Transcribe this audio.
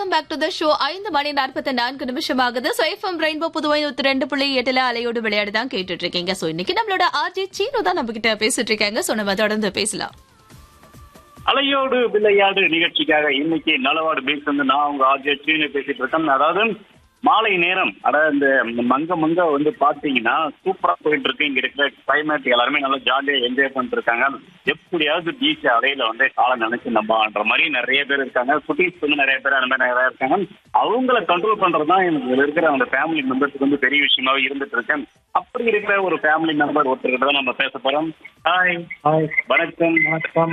welcome back to the show ஐந்து மணி நாற்பத்தி நான்கு நிமிஷம் ஆகுது ஸோ எஃப்எம் ரெயின்போ புதுவை நூத்தி ரெண்டு புள்ளி எட்டுல அலையோடு விளையாடு தான் கேட்டுட்டு இருக்கீங்க ஸோ இன்னைக்கு நம்மளோட ஆர்ஜி சீனு தான் நம்ம கிட்ட பேசிட்டு இருக்காங்க ஸோ நம்ம தொடர்ந்து பேசலாம் அலையோடு விளையாடு நிகழ்ச்சிக்காக இன்னைக்கு நலவாடு பீச் வந்து நான் உங்க ஆர்ஜே சீனு பேசிட்டு இருக்கேன் அதாவது மாலை நேரம் அதாவது இந்த மங்க மங்க வந்து பாத்தீங்கன்னா சூப்பரா போயிட்டு இருக்கு இங்க இருக்கிற கிளைமேட் எல்லாருமே நல்லா ஜாலியா என்ஜாய் பண்ணிட்டு இருக்காங்க எப்படியாவது பீச் அலையில வந்து காலை நினைச்சு நம்பான்ற மாதிரி நிறைய பேர் இருக்காங்க குட்டீஸ் வந்து நிறைய பேர் அந்த மாதிரி நிறைய இருக்காங்க அவங்கள கண்ட்ரோல் பண்றதுதான் எனக்கு இருக்கிற அந்த ஃபேமிலி மெம்பர்ஸ்க்கு வந்து பெரிய விஷயமாவே இருந்துட்டு இருக்கேன் அப்படி இருக்கிற ஒரு ஃபேமிலி மெம்பர் ஒருத்தர்கிட்ட தான் நம்ம பேச போறோம் ஹாய் ஹாய் வணக்கம் வணக்கம்